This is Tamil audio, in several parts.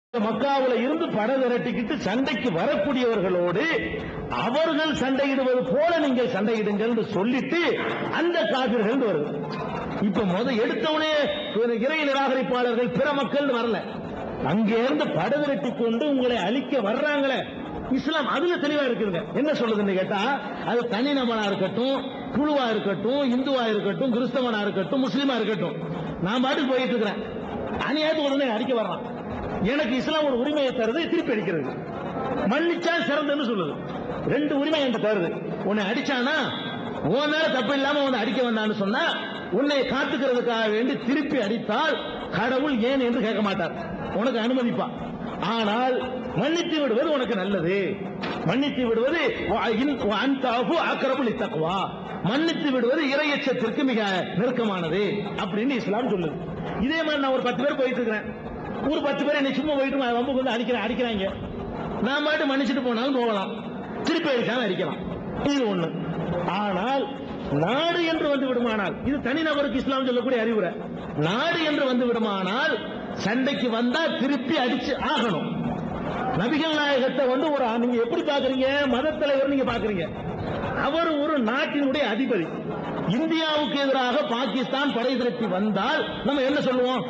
மக்காவுல இருந்து படை திரட்டிக்கிட்டு சண்டைக்கு வரக்கூடியவர்களோடு அவர்கள் சண்டையிடுவது போல நீங்கள் சண்டையிடுங்கள் சொல்லிட்டு அந்த காவிர்கள் வருது இப்ப முத எடுத்தவனே இறை நிராகரிப்பாளர்கள் பிற மக்கள் வரல அங்கே இருந்து படை திரட்டி கொண்டு உங்களை அழிக்க வர்றாங்களே இஸ்லாம் அதுல தெளிவா இருக்குங்க என்ன சொல்லுதுன்னு கேட்டா அது தனிநபனா இருக்கட்டும் குழுவா இருக்கட்டும் இந்துவா இருக்கட்டும் கிறிஸ்தவனா இருக்கட்டும் முஸ்லீமா இருக்கட்டும் நான் பாட்டுக்கு போயிட்டு இருக்கிறேன் அநியாயத்துக்கு உடனே அடிக்க வர்றான் எனக்கு இஸ்லாம் ஒரு உரிமையை தருது திருப்பி அடிக்கிறது மன்னிச்சா சிறந்தன்னு சொல்லுது ரெண்டு உரிமை என்கிட்ட தருது உன்னை அடிச்சானா உன் மேல தப்பு இல்லாம உன்னை அடிக்க வந்தான்னு சொன்னா உன்னை காத்துக்கிறதுக்காக வேண்டி திருப்பி அடித்தால் கடவுள் ஏன் என்று கேட்க மாட்டார் உனக்கு அனுமதிப்பா ஆனால் மன்னித்து விடுவது உனக்கு நல்லது மன்னித்து விடுவது அன்தாபு ஆக்கிரபுல் தக்குவா மன்னித்து விடுவது இறையச்சத்திற்கு மிக நெருக்கமானது அப்படின்னு இஸ்லாம் சொல்லுது இதே மாதிரி நான் ஒரு பத்து பேர் போயிட்டு இருக்கிறேன் ஒரு பத்து பேர் என்னை சும்மா போயிட்டு வம்பு வந்து அடிக்கிறேன் அடிக்கிறாங்க நான் பாட்டு மன்னிச்சுட்டு போனாலும் போகலாம் திருப்பி அடிச்சாலும் அடிக்கலாம் இது ஒண்ணு ஆனால் நாடு என்று வந்து விடுமானால் இது தனிநபருக்கு இஸ்லாம் சொல்லக்கூடிய அறிவுரை நாடு என்று வந்து விடுமானால் சண்டைக்கு வந்தா திருப்பி அடிச்சு ஆகணும் நபிகள் நாயகத்தை வந்து ஒரு நீங்க எப்படி பாக்குறீங்க மத தலைவர் நீங்க பாக்குறீங்க அவர் ஒரு நாட்டினுடைய அதிபதி இந்தியாவுக்கு எதிராக பாகிஸ்தான் படை திரட்டி வந்தால் நம்ம என்ன சொல்லுவோம்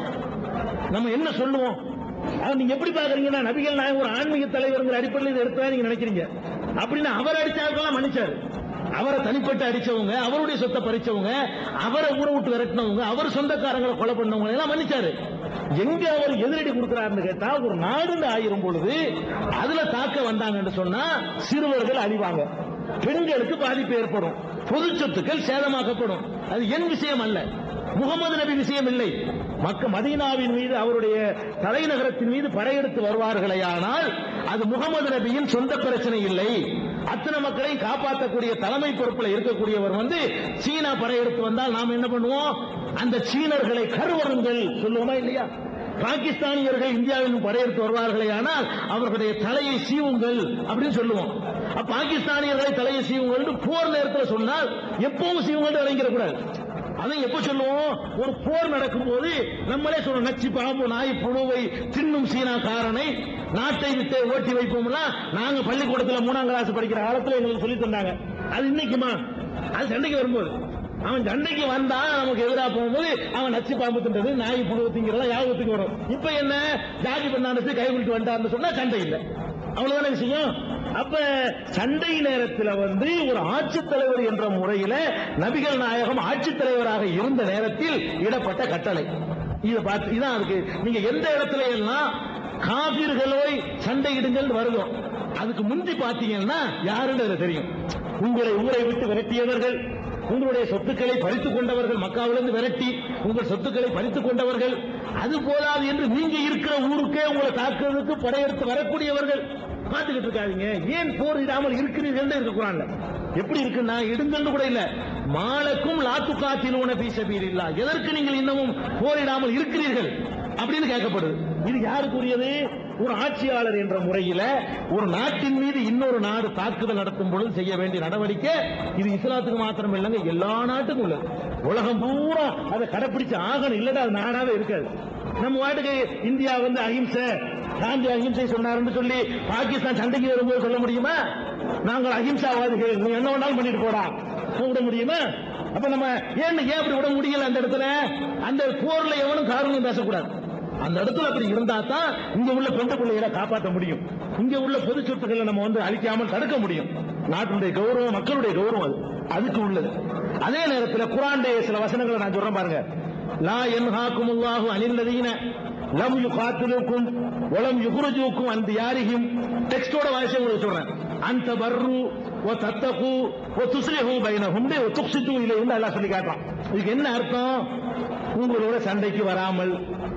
நம்ம என்ன சொல்லுவோம் அது நீங்க எப்படி பாக்குறீங்கன்னா நபிகள் நாயகம் ஒரு ஆன்மீக தலைவருங்கிற அடிப்படையில் இதை எடுத்தா நீங்க நினைக்கிறீங்க அப்படின்னு அவர் அடிச்சாருக்கெல்லாம் மன்னிச்சாரு அவரை தனிப்பட்டு அடிச்சவங்க அவருடைய சொத்தை பறிச்சவங்க அவரை ஊரை விட்டு விரட்டினவங்க அவர் சொந்தக்காரங்களை கொலை பண்ணவங்க எல்லாம் மன்னிச்சாரு எங்க அவர் எதிரடி கொடுக்கிறாருன்னு கேட்டா ஒரு நாடுன்னு ஆயிரும் பொழுது அதுல தாக்க வந்தாங்கன்னு சொன்னா சிறுவர்கள் அழிவாங்க பெண்களுக்கு பாதிப்பு ஏற்படும் பொது சொத்துக்கள் சேதமாக்கப்படும் அது என் விஷயம் அல்ல முகமது நபி விஷயம் இல்லை மக்க மதீனாவின் மீது அவருடைய தலைநகரத்தின் மீது படையெடுத்து வருவார்களே ஆனால் அது முகமது நபியின் சொந்த பிரச்சனை இல்லை அத்தனை மக்களை காப்பாற்றக்கூடிய தலைமை பொறுப்புல இருக்கக்கூடியவர் வந்து சீனா படையெடுத்து வந்தால் நாம் என்ன பண்ணுவோம் அந்த சீனர்களை கருவருங்கள் சொல்லுவோமா இல்லையா பாகிஸ்தானியர்கள் இந்தியாவில் படையெடுத்து வருவார்களே ஆனால் அவர்களுடைய தலையை சீவுங்கள் அப்படின்னு சொல்லுவோம் பாகிஸ்தானியர்களை தலையை சீவுங்கள் போர் நேரத்தில் சொன்னால் எப்பவும் சீவுங்கள் விளங்கிடக்கூடாது அதை எப்ப சொல்லுவோம் ஒரு போர் நடக்கும் போது நம்மளே சொல்றோம் நச்சு பாம்பு நாய் புழுவை தின்னும் சீனா காரனை நாட்டை விட்டு ஓட்டி வைப்போம்னா நாங்க பள்ளிக்கூடத்துல மூணாம் கிளாஸ் படிக்கிற காலத்துல எங்களுக்கு சொல்லி தந்தாங்க அது இன்னைக்குமா அது சண்டைக்கு வரும்போது அவன் சண்டைக்கு வந்தா நமக்கு எதிராக போகும்போது அவன் நச்சு பாம்பு தின்றது நாய் புழு திங்கிறதா யாபத்துக்கு வரும் இப்ப என்ன ஜாதி பண்ணானது கை விட்டு வந்தான்னு சொன்னா சண்டை இல்லை அவ்வளவுதான விஷயம் அப்ப சண்டை நேரத்தில் வந்து ஒரு ஆட்சித்தலைவர் என்ற முறையில நபிகள் நாயகம் ஆட்சித்தலைவராக இருந்த நேரத்தில் இடப்பட்ட கட்டளை இதை பார்த்து இதான் அதுக்கு நீங்க எந்த இடத்துல எல்லாம் காபிர்களோய் சண்டையிடுங்கள் வருதோ அதுக்கு முந்தி பாத்தீங்கன்னா யாருன்னு தெரியும் உங்களை ஊரை விட்டு விரட்டியவர்கள் உங்களுடைய சொத்துக்களை பறித்துக் கொண்டவர்கள் மக்காவிலிருந்து விரட்டி உங்கள் சொத்துக்களை பறித்துக் கொண்டவர்கள் அது போதாது என்று நீங்க இருக்கிற ஊருக்கே உங்களை தாக்குறதுக்கு படையெடுத்து வரக்கூடியவர்கள் பார்த்துக்கிட்டு இருக்காதீங்க ஏன் போரிடாமல் இருக்கிறீர்கள் இருக்கக்கூடாது எப்படி இருக்குன்னா இடுங்கன்னு கூட இல்ல மாலக்கும் லாத்து காத்திலூன பீசபீர் இல்லா எதற்கு நீங்கள் இன்னமும் போரிடாமல் இருக்கிறீர்கள் அப்படின்னு கேட்கப்படுது இது யாருக்குரியது ஒரு ஆட்சியாளர் என்ற முறையில ஒரு நாட்டின் மீது இன்னொரு நாடு தாக்குதல் நடத்தும் பொழுது செய்ய வேண்டிய நடவடிக்கை இது இஸ்லாத்துக்கு மாத்திரம் இல்லைங்க எல்லா நாட்டுக்கும் உள்ளது உலகம் பூரா அதை கடைபிடிச்சு ஆகணும் இல்லடா அது நாடாவே இருக்காது நம்ம வாட்டுக்கு இந்தியா வந்து அஹிம்சை காந்தி அஹிம்சை சொன்னாருன்னு சொல்லி பாகிஸ்தான் சண்டைக்கு வரும்போது சொல்ல முடியுமா நாங்கள் அஹிம்சாவாதிகள் நீ என்ன வேணாலும் பண்ணிட்டு போடா விட முடியுமா அப்ப நம்ம ஏன் ஏன் அப்படி விட முடியல அந்த இடத்துல அந்த போர்ல எவனும் காரணம் பேசக்கூடாது அந்த இடத்துல அப்படி இருந்தா தான் இங்க உள்ள பெண்ட பிள்ளைகளை காப்பாற்ற முடியும் இங்க உள்ள பொது சொத்துக்களை நம்ம வந்து அழிக்காமல் தடுக்க முடியும் நாட்டினுடைய கௌரவம் மக்களுடைய கௌரவம் அது அதுக்கு உள்ளது அதே நேரத்தில் குரானுடைய சில வசனங்களை நான் சொல்றேன் பாருங்க லா என்ஹாக்கும் அல்லாஹு அனில்லதீன லம் யுகாத்திலுக்கும் ஒலம் யுகுருஜுக்கும் அந்த யாரிகும் டெக்ஸ்டோட வாய்ஸ் உங்களுக்கு சொல்றேன் அந்த பர்ரு ஓ தத்தகு ஓ துஸ்லிஹு பைனஹும் ஓ துக்சித்து இலையும் எல்லாம் சொல்லி காட்டலாம் இதுக்கு என்ன அர்த்தம் உங்களோட சண்டைக்கு வராமல்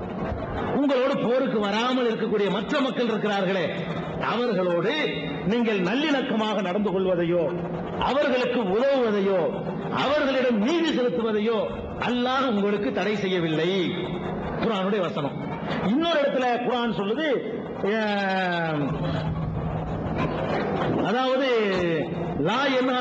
உங்களோடு போருக்கு வராமல் இருக்கக்கூடிய மற்ற மக்கள் இருக்கிறார்களே அவர்களோடு நீங்கள் நல்லிணக்கமாக நடந்து கொள்வதையோ அவர்களுக்கு உதவுவதையோ அவர்களிடம் நீதி செலுத்துவதையோ அல்லாஹ் உங்களுக்கு தடை செய்யவில்லை குரானுடைய வசனம் இன்னொரு இடத்துல குரான் சொல்லுது அதாவது லா என்ன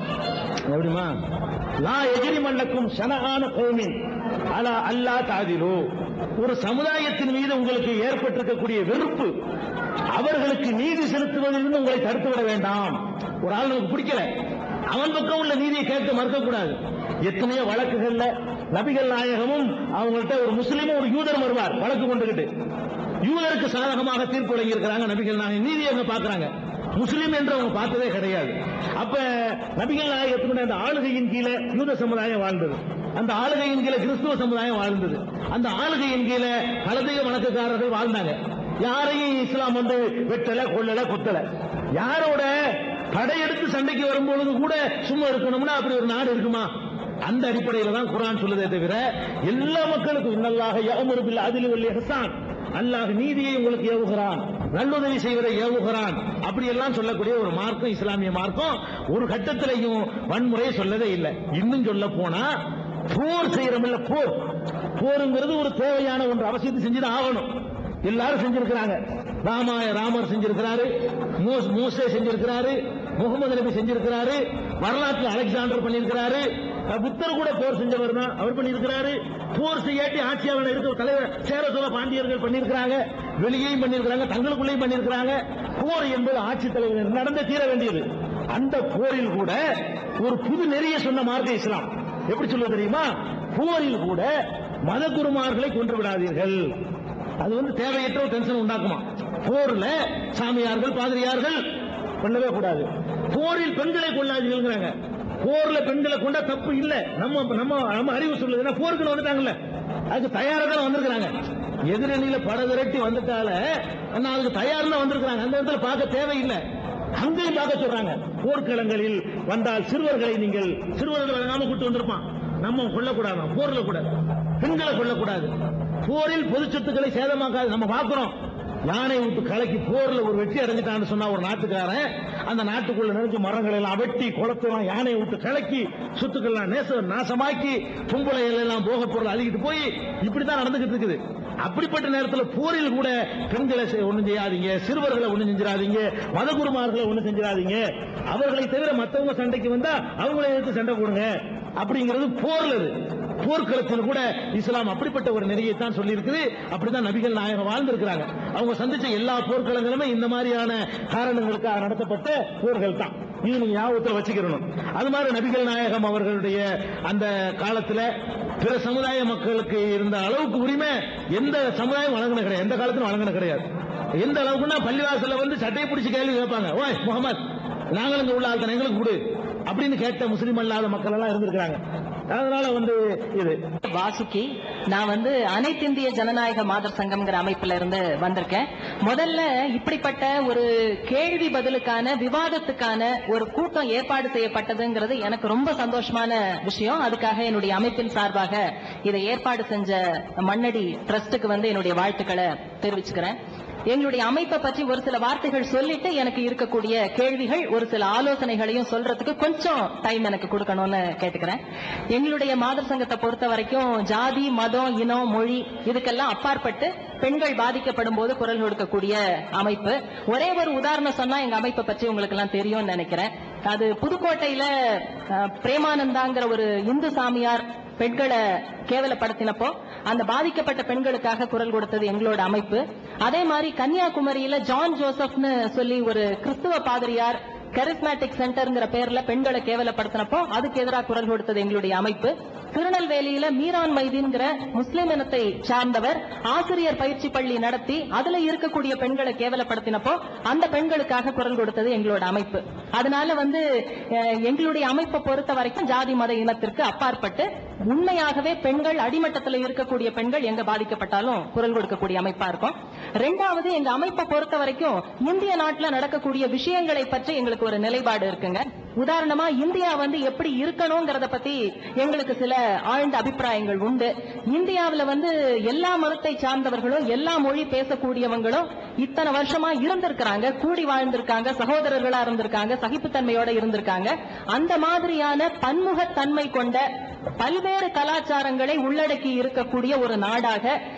எப்படிமா லா எஜிரி மல்லக்கும் சனகான கோமின் அலா அல்லா தாதிலோ ஒரு சமுதாயத்தின் மீது உங்களுக்கு ஏற்பட்டிருக்கக்கூடிய வெறுப்பு அவர்களுக்கு நீதி செலுத்துவதிலிருந்து உங்களை தடுத்து விட வேண்டாம் ஒரு ஆள் நமக்கு பிடிக்கல அவன் பக்கம் உள்ள நீதியை கேட்க மறுக்கக்கூடாது எத்தனையோ வழக்குகள்ல நபிகள் நாயகமும் அவங்கள்ட்ட ஒரு முஸ்லீமும் ஒரு யூதரும் வருவார் வழக்கு கொண்டுகிட்டு யூதருக்கு சாதகமாக தீர்ப்பு வழங்கியிருக்கிறாங்க நபிகள் நாயகம் நீதியை அவங்க பார்க்கறாங்க முஸ்லீம் என்று அவங்க பார்த்ததே கிடையாது அப்ப நபிகள் நாயகத்தினுடைய அந்த ஆளுகையின் கீழே யூத சமுதாயம் வாழ்ந்தது அந்த ஆளுகையின் கீழே கிறிஸ்துவ சமுதாயம் வாழ்ந்தது அந்த ஆளுகையின் கீழே கலந்தைய வணக்கக்காரர்கள் வாழ்ந்தாங்க யாரையும் இஸ்லாம் வந்து வெட்டல கொல்லல குத்தல யாரோட படையெடுத்து சண்டைக்கு வரும்பொழுது கூட சும்மா இருக்கணும்னா அப்படி ஒரு நாடு இருக்குமா அந்த அடிப்படையில தான் குரான் சொல்லுதே தவிர எல்லா மக்களுக்கும் இன்னல்லாக யஅமுரு பில் அத்லி வல் இஹ்சான் அல்லாஹ் நீதியை உங்களுக்கு ஏவுகிறான் நல்லுதவி செய்வதை ஏவுகிறான் அப்படி எல்லாம் சொல்லக்கூடிய ஒரு மார்க்கம் இஸ்லாமிய மார்க்கம் ஒரு கட்டத்திலையும் வன்முறையை சொல்லவே இல்லை இன்னும் சொல்ல போனா போர் செய்யறோம்ல போர் போருங்கிறது ஒரு தேவையான ஒன்று அவசியத்தை செஞ்சுதான் ஆகணும் எல்லாரும் செஞ்சிருக்கிறாங்க ராமாய ராமர் செஞ்சிருக்கிறாரு மோஸ்- மோசே செஞ்சிருக்கிறாரு முகமது நபி செஞ்சிருக்கிறாரு வரலாற்று அலெக்சாண்டர் பண்ணியிருக்கிறாரு அஹ் புத்தர் கூட போர் செஞ்சவர் தான் அவர் பண்ணியிருக்கிறாரு போர் செய்யாட்டி ஆட்சியாளர் இருக்க தலைவர் சேர சோழ பாண்டியர்கள் பண்ணியிருக்கிறாங்க வெளியேயும் பண்ணியிருக்கிறாங்க தங்களுக்குள்ளேயும் பண்ணியிருக்கிறாங்க போர் என்பது ஆட்சி தலைவர் நடந்தே தீர வேண்டியது அந்த போரில் கூட ஒரு புது நெறிய சொன்ன மார்க்க இஸ்லாம் எப்படி சொல்ல தெரியுமா போரில் கூட மத குருமார்களை கொன்று விடாதீர்கள் அது வந்து தேவையற்ற ஒரு டென்ஷன் உண்டாக்குமா போர்ல சாமியார்கள் பாதிரியார்கள் பண்ணவே கூடாது போரில் பெண்களை கொள்ளாதீங்கிறாங்க போர்ல பெண்களை கொண்டா தப்பு இல்ல நம்ம நம்ம நம்ம அறிவு சொல்லுது ஏன்னா போருக்கு வந்துட்டாங்கல்ல அதுக்கு தயாரா தான் வந்திருக்கிறாங்க எதிரணியில பட விரட்டி வந்துட்டால ஆனா அதுக்கு தயார் தான் வந்திருக்கிறாங்க அந்த இடத்துல பார்க்க தேவையில்லை அங்கேயும் பார்க்க சொல்றாங்க போர்க்களங்களில் வந்தால் சிறுவர்களை நீங்கள் சிறுவர்கள் வழங்காம கூட்டு வந்திருப்பான் நம்ம கொல்லக்கூடாது போர்ல கூட பெண்களை கொல்லக்கூடாது போரில் பொது சொத்துக்களை சேதமாக்காது நம்ம பார்க்கிறோம் யானை விட்டு கலக்கி போர்ல ஒரு வெற்றி அடைஞ்சிட்டான்னு சொன்னா ஒரு நாட்டுக்காரன் அந்த நாட்டுக்குள்ள நிறைஞ்ச மரங்களை எல்லாம் வெட்டி குளத்தெல்லாம் யானை விட்டு கலக்கி சொத்துக்கள்லாம் நேச நாசமாக்கி பொம்பளைகள் எல்லாம் போக பொருள் அழுகிட்டு போய் இப்படித்தான் நடந்துகிட்டு இருக்குது அப்படிப்பட்ட நேரத்தில் போரில் கூட பெண்களை செ- ஒண்ணும் செய்யாதீங்க சிறுவர்களை ஒண்ணும் செஞ்சிடாதீங்க மதகுருமார்களை ஒண்ணும் செஞ்சிடாதீங்க அவர்களை தவிர மத்தவங்க சண்டைக்கு வந்தா அவங்களை எடுத்து சண்டை போடுங்க அப்படிங்கிறது போர்ல இது போர்க்களத்தில் கூட இஸ்லாம் அப்படிப்பட்ட ஒரு நெறியை தான் சொல்லி இருக்குது அப்படிதான் நபிகள் நாயகம் வாழ்ந்திருக்கிறாங்க அவங்க சந்திச்ச எல்லா போர்க்களங்களுமே இந்த மாதிரியான காரணங்களுக்காக நடத்தப்பட்ட போர்கள் தான் இது நீங்க ஞாபகத்தில் வச்சுக்கிறணும் அது மாதிரி நபிகள் நாயகம் அவர்களுடைய அந்த காலத்துல பிற சமுதாய மக்களுக்கு இருந்த அளவுக்கு உரிமை எந்த சமுதாயம் வழங்கின கிடையாது எந்த காலத்திலும் வழங்கின கிடையாது எந்த அளவுக்குன்னா பள்ளிவாசல்ல வந்து சட்டையை பிடிச்சு கேள்வி கேட்பாங்க ஓய் முகமது நாங்களும் இங்க உள்ள ஆள்தான் எங்களுக்கு கொடு அப்படின்னு கேட்ட முஸ்லீம் அல்லாத மக்கள் எல்லாம் இருந்திருக்கிறாங்க அதனால வந்து இது வாசுகி நான் வந்து அனைத்திந்திய ஜனநாயக மாதர் சங்கம்ங்கிற அமைப்புல இருந்து வந்திருக்கேன் முதல்ல இப்படிப்பட்ட ஒரு கேள்வி பதிலுக்கான விவாதத்துக்கான ஒரு கூட்டம் ஏற்பாடு செய்யப்பட்டதுங்கிறது எனக்கு ரொம்ப சந்தோஷமான விஷயம் அதுக்காக என்னுடைய அமைப்பின் சார்பாக இதை ஏற்பாடு செஞ்ச மண்ணடி ட்ரஸ்டுக்கு வந்து என்னுடைய வாழ்த்துக்களை தெரிவிச்சுக்கிறேன் எங்களுடைய அமைப்பை பற்றி ஒரு சில வார்த்தைகள் சொல்லிட்டு எனக்கு இருக்கக்கூடிய கேள்விகள் ஒரு சில ஆலோசனைகளையும் சொல்றதுக்கு கொஞ்சம் டைம் எனக்கு கொடுக்கணும்னு கேட்டுக்கிறேன் எங்களுடைய மாதர் சங்கத்தை பொறுத்த வரைக்கும் ஜாதி மதம் இனம் மொழி இதுக்கெல்லாம் அப்பாற்பட்டு பெண்கள் பாதிக்கப்படும் போது குரல் கொடுக்கக்கூடிய அமைப்பு ஒரே ஒரு உதாரணம் சொன்னா எங்க அமைப்பை பற்றி உங்களுக்கு எல்லாம் தெரியும்னு நினைக்கிறேன் அது புதுக்கோட்டையில அஹ், பிரேமானந்தாங்கிற ஒரு இந்து சாமியார் பெண்களை கேவலப்படுத்தினப்போ அந்த பாதிக்கப்பட்ட பெண்களுக்காக குரல் கொடுத்தது எங்களோட அமைப்பு அதே மாதிரி கன்னியாகுமரியில ஜான் ஜோசப்னு சொல்லி ஒரு கிறிஸ்துவ பாதிரியார் கரிஸ்மேட்டிக் சென்டர்ங்கிற பேர்ல பெண்களை கேவலப்படுத்தினப்போ அதுக்கு எதிராக குரல் கொடுத்தது எங்களுடைய அமைப்பு திருநெல்வேலியில மீரான் மைதீன்கிற முஸ்லிம் இனத்தை சார்ந்தவர் ஆசிரியர் பயிற்சி பள்ளி நடத்தி அதுல இருக்கக்கூடிய பெண்களை கேவலப்படுத்தினப்போ அந்த பெண்களுக்காக குரல் கொடுத்தது எங்களோட அமைப்பு அதனால வந்து அஹ், எங்களுடைய அமைப்பை பொறுத்த வரைக்கும் ஜாதி மத இனத்திற்கு அப்பாற்பட்டு உண்மையாகவே பெண்கள் அடிமட்டத்தில் இருக்கக்கூடிய பெண்கள் எங்க பாதிக்கப்பட்டாலும் குரல் கொடுக்கக்கூடிய அமைப்பா இருக்கும் ரெண்டாவது எங்க அமைப்பை பொறுத்த வரைக்கும் இந்திய நாட்டுல நடக்கக்கூடிய விஷயங்களை பற்றி எங்களுக்கு ஒரு நிலைப்பாடு இருக்குங்க உதாரணமா இந்தியா வந்து எப்படி இருக்கணுங்கிறத பத்தி எங்களுக்கு சில ஆழ்ந்த அபிப்பிராயங்கள் உண்டு இந்தியாவுல வந்து எல்லா மதத்தை சார்ந்தவர்களும் எல்லா மொழி பேசக்கூடியவங்களும் இத்தனை வருஷமா இருந்திருக்கிறாங்க கூடி வாழ்ந்திருக்காங்க சகோதரர்களா இருந்திருக்காங்க சகிப்புத்தன்மையோட இருந்திருக்காங்க அந்த மாதிரியான பன்முகத்தன்மை கொண்ட பல்வேறு கலாச்சாரங்களை உள்ளடக்கி இருக்கக்கூடிய ஒரு நாடாக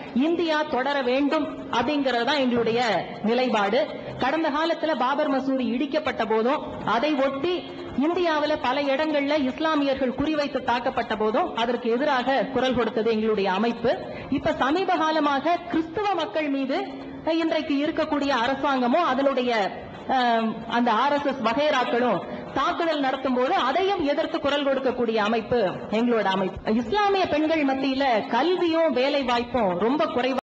இந்தியா தொடர வேண்டும் அப்படிங்கறது தான் எங்களுடைய நிலைப்பாடு கடந்த காலத்துல பாபர் மசூதி இடிக்கப்பட்ட போதும் அதை ஒட்டி இந்தியாவுல பல இடங்கள்ல இஸ்லாமியர்கள் குறிவைத்து தாக்கப்பட்ட போதும் அதற்கு எதிராக குரல் கொடுத்தது எங்களுடைய அமைப்பு இப்ப சமீப காலமாக கிறிஸ்துவ மக்கள் மீது இன்றைக்கு இருக்கக்கூடிய அரசாங்கமும் அதனுடைய அஹ், அந்த ஆர்எஸ்எஸ் வகைராக்களும் தாக்குதல் நடத்தும் போது அதையும் எதிர்த்து குரல் கொடுக்கக்கூடிய அமைப்பு எங்களோட அமைப்பு இஸ்லாமிய பெண்கள் மத்தியில கல்வியும் வேலை வாய்ப்பும் ரொம்ப குறைவா